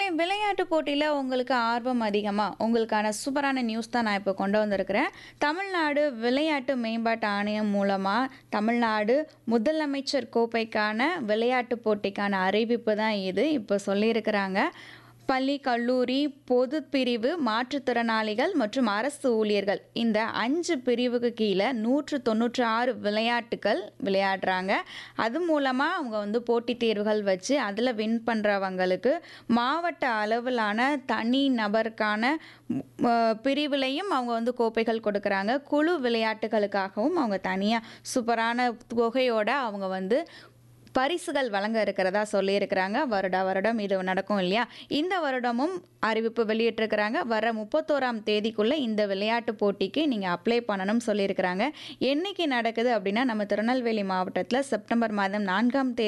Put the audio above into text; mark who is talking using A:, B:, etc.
A: விளையாட்டு போட்டியில உங்களுக்கு ஆர்வம் அதிகமா? உங்களுக்கான சூப்பரான நியூஸ் தான் நான் இப்போ கொண்டு வந்திருக்கிறேன். தமிழ்நாடு விளையாட்டு மேம்பாட்டு ஆணையம் மூலமா தமிழ்நாடு முதலமைச்சர் கோப்பைக்கான விளையாட்டு போட்டிக்கான அறிவிப்பு தான் இது. இப்போ சொல்லியிருக்கிறாங்க. பள்ளி, கல்லூரி, பொதுப் பிரிவு, மாற்றுத்திறனாளிகள் மற்றும் அரசு ஊழியர்கள் இந்த 5 பிரிவுக்கு கீழ 196 விளையாட்டுக்கள் விளையாடுறாங்க. அது மூலமா அவங்க வந்து போட்டித் தேர்வுகள் வச்சு அதில வின் பண்றவங்களுக்கு மாவட்ட அளவிலான தனி நபருக்கான அ பிரிவிலயும் அவங்க வந்து கோப்பைகள் கொடுக்குறாங்க. குழு விளையாட்டுகளுக்காகவும் அவங்க தனியா சூப்பரான தொகையோட அவங்க வந்து பரிசுகள் வழங்க இருக்கிறதா சொல்லியிருக்கிறாங்க. வருடா வருடம் இது நடக்கும் இல்லையா? இந்த வருடமும் அறிவிப்பு வெளியிட்டிருக்கிறாங்க. வர 31ஆம் தேதிக்குள்ள இந்த விளையாட்டு போட்டிக்கு நீங்க அப்ளை பண்ணணும்னு சொல்லியிருக்கிறாங்க. என்னைக்கு நடக்குது அப்படின்னா, நம்ம திருநெல்வேலி மாவட்டத்தில செப்டம்பர் மாதம் 4ஆம் தேதி